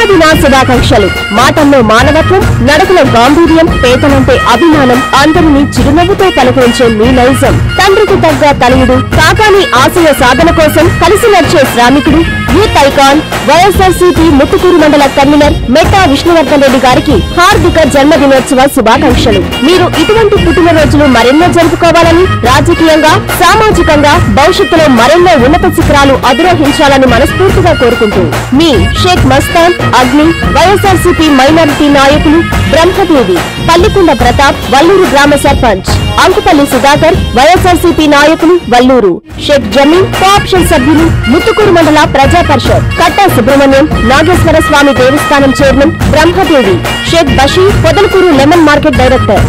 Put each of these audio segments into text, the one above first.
జన్మదిన శుభాకాంక్షలు మాటల్లో మానవత్వం నడకలో గాంభీర్యం పేదలంటే అభిమానం అందరినీ చిరునవ్వుతో పలకరించే మీ నైజం తండ్రికి తగ్గ తనయుడు కాకాని ఆశయ సాధన కోసం కలిసి నడిచే శ్రామికుడు యూత్ ఐకాన్ వైఎస్ఆర్సీపీ ముత్తుకూరు మండల కన్వీనర్ మెట్టా విష్ణువర్ధన్ రెడ్డి గారికి హార్దిక జన్మదినోత్సవ శుభాకాంక్షలు మీరు ఇటువంటి పుట్టినరోజులు మరెన్నో జరుపుకోవాలని రాజకీయంగా సామాజికంగా భవిష్యత్తులో మరెన్నో ఉన్నత శిఖరాలు అధిరోహించాలని మనస్ఫూర్తిగా కోరుకుంటూ మీ షేక్ మస్తాన్ అగ్ని వైఎస్ఆర్సీపీ మైనారిటీ నాయకులు బ్రహ్మదేవి పల్లికొండ ప్రతాప్ వల్లూరు గ్రామ సర్పంచ్ అంకుపల్లి సుధాకర్ వైఎస్ఆర్సీపీ నాయకులు వల్లూరు షేక్ జమీన్ కోఆప్షన్ సభ్యులు ముత్తుకూరు మండల ప్రజా పరిషత్ కట్టా సుబ్రహ్మణ్యం నాగేశ్వర స్వామి దేవస్థానం chairman Brahmadevi Shaik Basheer Podalakur lemon market director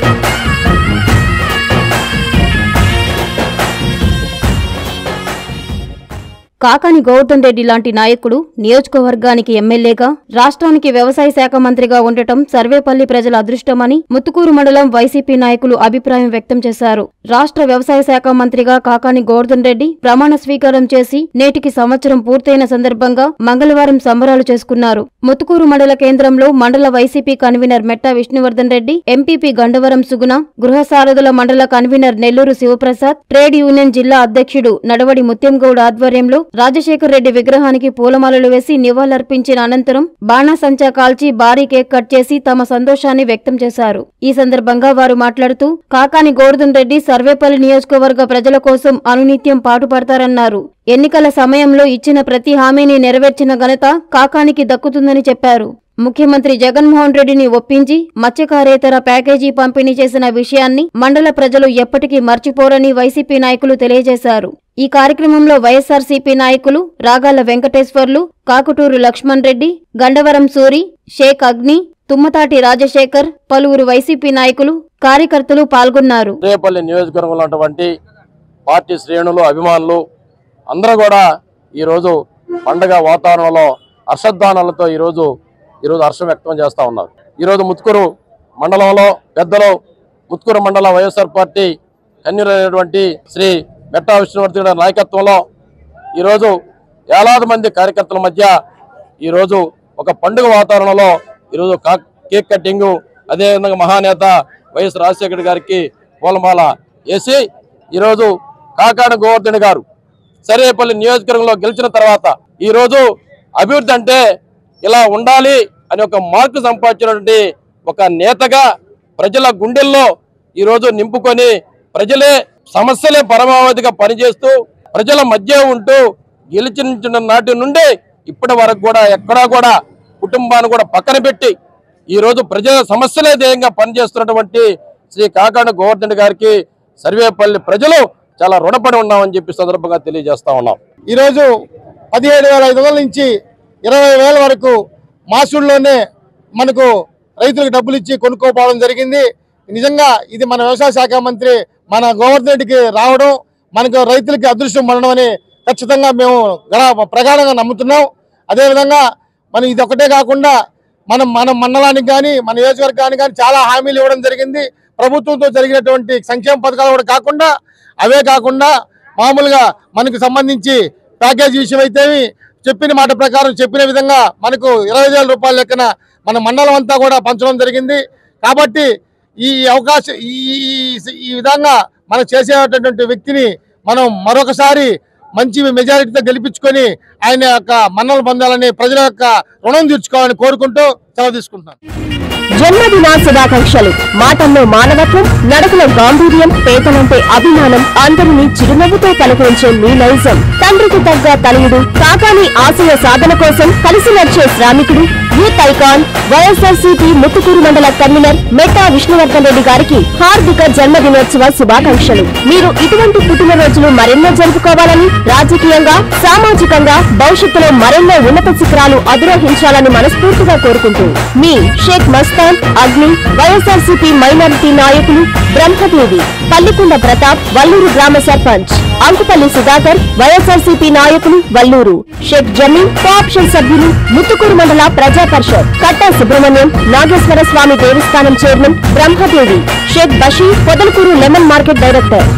Kakani Goutham Reddy లాంటి నాయకుడు నియోజకవర్గానికి ఎమ్మెల్యేగా రాష్ట్రానికి వ్యవసాయ శాఖ మంత్రిగా ఉండటం సర్వేపల్లి ప్రజల అదృష్టమని ముత్తుకూరు మండలం వైసీపీ నాయకులు అభిప్రాయం వ్యక్తం చేశారు రాష్ట్ర వ్యవసాయ శాఖ మంత్రిగా కాకాని గోవర్ధన్ రెడ్డి ప్రమాణ స్వీకారం చేసి నేటికి సంవత్సరం పూర్తయిన సందర్భంగా మంగళవారం సంబరాలు చేసుకున్నారు ముత్తుకూరు మండల కేంద్రంలో మండల వైసీపీ కన్వీనర్ మెట్టా విష్ణువర్ధన్ రెడ్డి ఎంపీపీ గండవరం సుగుణ గృహ సారథుల మండల convener Nellore Sivaprasad trade union జిల్లా అధ్యక్షుడు నడవడి ముత్యంగౌడ్ ఆధ్వర్యంలో రాజశేఖర్ రెడ్డి విగ్రహానికి పూలమాలలు వేసి నివాళులర్పించిన అనంతరం బాణాసంచా కాల్చి భారీ కేక్ కట్ చేసి తమ సంతోషాన్ని వ్యక్తం చేశారు ఈ సందర్భంగా వారు మాట్లాడుతూ కాకాని గోవర్ధన్ రెడ్డి సర్వేపల్లి నియోజకవర్గ ప్రజల కోసం అనునిత్యం పాటుపడతారన్నారు ఎన్నికల సమయంలో ఇచ్చిన ప్రతి హామీని నెరవేర్చిన ఘనత కాకానికి దక్కుతుందని చెప్పారు ముఖ్యమంత్రి జగన్మోహన్ రెడ్డిని ఒప్పించి మత్స్యకారేతర ప్యాకేజీ పంపిణీ చేసిన విషయాన్ని మండల ప్రజలు ఎప్పటికీ మర్చిపోరని వైసీపీ నాయకులు తెలియజేశారు ఈ కార్యక్రమంలో వైఎస్ఆర్సీపీ నాయకులు రాగాల వెంకటేశ్వర్లు కాకుటూరు లక్ష్మణ్ రెడ్డి గండవరం సూరి షేక్ అగ్ని తుమ్మతాటి రాజశేఖర్ పలువురు వైసీపీ నాయకులు కార్యకర్తలు పాల్గొన్నారు రేపల్లి నియోజకవర్గంలో ఉన్నటువంటి పార్టీ శ్రేణులు అభిమానులు అందరూ కూడా ఈరోజు పండగ వాతావరణంలో హర్షధ్వానాలతో ఈరోజు ఈరోజు హర్షం వ్యక్తం చేస్తూ ఉన్నారు ఈరోజు ముత్తుకూరు మండలంలో పెద్దలు ముత్తుకూరు మండల వైఎస్ఆర్ పార్టీ కన్వీనర్ అయినటువంటి శ్రీ మెట్టా విష్ణువర్తి గారి నాయకత్వంలో ఈరోజు వేలాది మంది కార్యకర్తల మధ్య ఈరోజు ఒక పండుగ వాతావరణంలో ఈరోజు కా- కేక్ కట్టింగు అదేవిధంగా మహానేత వైఎస్ రాజశేఖర్ గారికి పూలమాల వేసి ఈరోజు కాకాడ గోవర్ధన్ గారు సరేపల్లి నియోజకవర్గంలో గెలిచిన తర్వాత ఈరోజు అభివృద్ధి అంటే ఇలా ఉండాలి అని ఒక మార్కు సంపాదించినటువంటి ఒక నేతగా ప్రజల గుండెల్లో ఈరోజు నింపుకొని ప్రజలే సమస్యలే పరమావధిగా పనిచేస్తూ ప్రజల మధ్య ఉంటూ గెలిచిన నాటి నుండి ఇప్పటి వరకు కూడా ఎక్కడా కూడా కుటుంబాన్ని కూడా పక్కన పెట్టి ఈ రోజు ప్రజల సమస్యలే ధ్యేయంగా పనిచేస్తున్నటువంటి శ్రీ కాకాడ గోవర్ధన్ గారికి సర్వేపల్లి ప్రజలు చాలా రుణపడి ఉన్నామని చెప్పి సందర్భంగా తెలియజేస్తా ఉన్నాం ఈరోజు పదిహేడు వేల ఐదు వందల నుంచి ఇరవై వేల వరకు మాసుల్లోనే మనకు రైతులకు డబ్బులు ఇచ్చి కొనుక్కోపోవడం జరిగింది నిజంగా ఇది మన వ్యవసాయ శాఖ మంత్రి మన గోవర్ధన్ రెడ్డికి రావడం మనకు రైతులకి అదృష్టం పడడం అని ఖచ్చితంగా మేము గడ- ప్రగాఢంగా నమ్ముతున్నాం అదేవిధంగా మనం ఇది ఒకటే కాకుండా మనం మన మండలానికి కానీ మన నియోజకవర్గానికి కానీ చాలా హామీలు ఇవ్వడం జరిగింది ప్రభుత్వంతో జరిగినటువంటి సంక్షేమ పథకాలు కూడా కాకుండా అవే కాకుండా మామూలుగా మనకు సంబంధించి ప్యాకేజ్ విషయం అయితే చెప్పిన మాట ప్రకారం చెప్పిన విధంగా మనకు ఇరవై వేల రూపాయల లెక్కన మన మండలం అంతా కూడా పంచడం జరిగింది కాబట్టి ఈ అవకాశం ఈ ఈ- ఈ విధంగా మనం చేసేటటువంటి వ్యక్తిని మనం మరొకసారి మంచి మెజారిటీతో గెలిపించుకొని ఆయన యొక్క మన్నలు పొందాలని ప్రజల యొక్క రుణం తీర్చుకోవాలని కోరుకుంటూ సెలవు తీసుకుంటున్నాను జన్మదిన శుభాకాంక్షలు మాటల్లో మానవత్వం నడకలో గాంభీర్యం పేదలంటే అభిమానం అందరినీ చిరునవ్వుతో పలకరించే మీ నైజం తండ్రికి తగ్గ తనయుడు కాకాని ఆశయ సాధన కోసం కలిసి నడిచే శ్రామికుడు యూత్ ఐకాన్ వైఎస్ఆర్సీపీ ముత్తుకూరు మండల కన్వీనర్ మెట్టా విష్ణువర్ధన్ రెడ్డి గారికి హార్దిక జన్మదినోత్సవ శుభాకాంక్షలు మీరు ఇటువంటి పుట్టినరోజులు మరెన్నో జరుపుకోవాలని రాజకీయంగా సామాజికంగా భవిష్యత్తులో మరెన్నో ఉన్నత శిఖరాలు అధిరోహించాలని మనస్ఫూర్తిగా కోరుకుంటూ మీ షేక్ మస్తాన్ అగ్ని వైఎస్ఆర్సీపీ మైనారిటీ నాయకులు బ్రహ్మదేవి పల్లికొండ ప్రతాప్ వల్లూరు గ్రామ సర్పంచ్ అంకుపల్లి సుధాకర్ వైఎస్ఆర్సీపీ నాయకులు వల్లూరు షేక్ జమీన్ కోఆప్షన్ సభ్యులు ముత్తుకూరు మండల ప్రజా పరిషత్ కట్టా సుబ్రహ్మణ్యం నాగేశ్వర స్వామి దేవస్థానం chairman Brahmadevi Shaik Basheer Podalakur lemon market director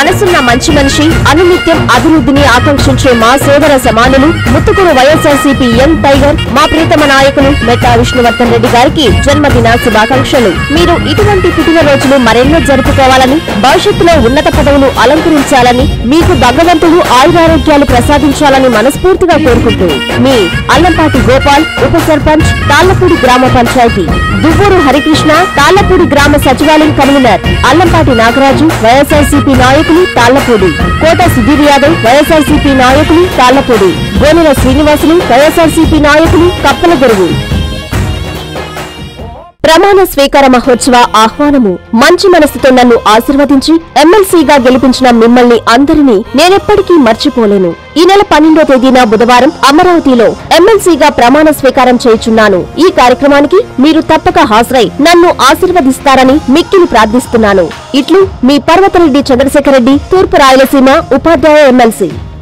మనసున్న మంచి మనిషి అనునిత్యం అభివృద్ధిని ఆకాంక్షించే మా సోదర సమానులు ముత్తుకూరు వైఎస్ఆర్సీపీ యంగ్ టైగర్ మా ప్రీతమ నాయకులు మెట్టా విష్ణువర్ధన్ రెడ్డి గారికి జన్మదిన శుభాకాంక్షలు మీరు ఇటువంటి పుట్టినరోజులు మరెన్నో జరుపుకోవాలని భవిష్యత్తులో ఉన్నత పదవులు అలంకరించాలని మీకు భగవంతుడు ఆయురారోగ్యాలు ప్రసాదించాలని మనస్ఫూర్తిగా కోరుకుంటూ మీ అల్లంపాటి గోపాల్ ఉప సర్పంచ్ తాళ్లపూడి గ్రామ పంచాయతీ దువ్వూరు హరికృష్ణ తాళ్లపూడి గ్రామ సచివాలయం కన్వీనర్ అల్లంపాటి నాగరాజు వైఎస్ఆర్సీపీ నాయకులు తాళ్లపూడి కోట సుధీర్ యాదవ్ వైఎస్ఆర్సీపీ నాయకులు తాళ్లపూడి గోనెల శ్రీనివాసులు వైఎస్ఆర్సీపీ నాయకులు కప్పల గురువు ప్రమాణ స్వీకార మహోత్సవ ఆహ్వానము మంచి మనసుతో నన్ను ఆశీర్వదించి ఎమ్మెల్సీగా గెలిపించిన మిమ్మల్ని అందరినీ నేనెప్పటికీ మర్చిపోలేను ఈ నెల పన్నెండో తేదీన బుధవారం అమరావతిలో ఎమ్మెల్సీగా ప్రమాణ స్వీకారం చేయుచున్నాను ఈ కార్యక్రమానికి మీరు తప్పక హాజరై నన్ను ఆశీర్వదిస్తారని మిక్కిలి ప్రార్థిస్తున్నాను ఇట్లు మీ పర్వతరెడ్డి చంద్రశేఖర్ రెడ్డి తూర్పు రాయలసీమ ఉపాధ్యాయ ఎమ్మెల్సీ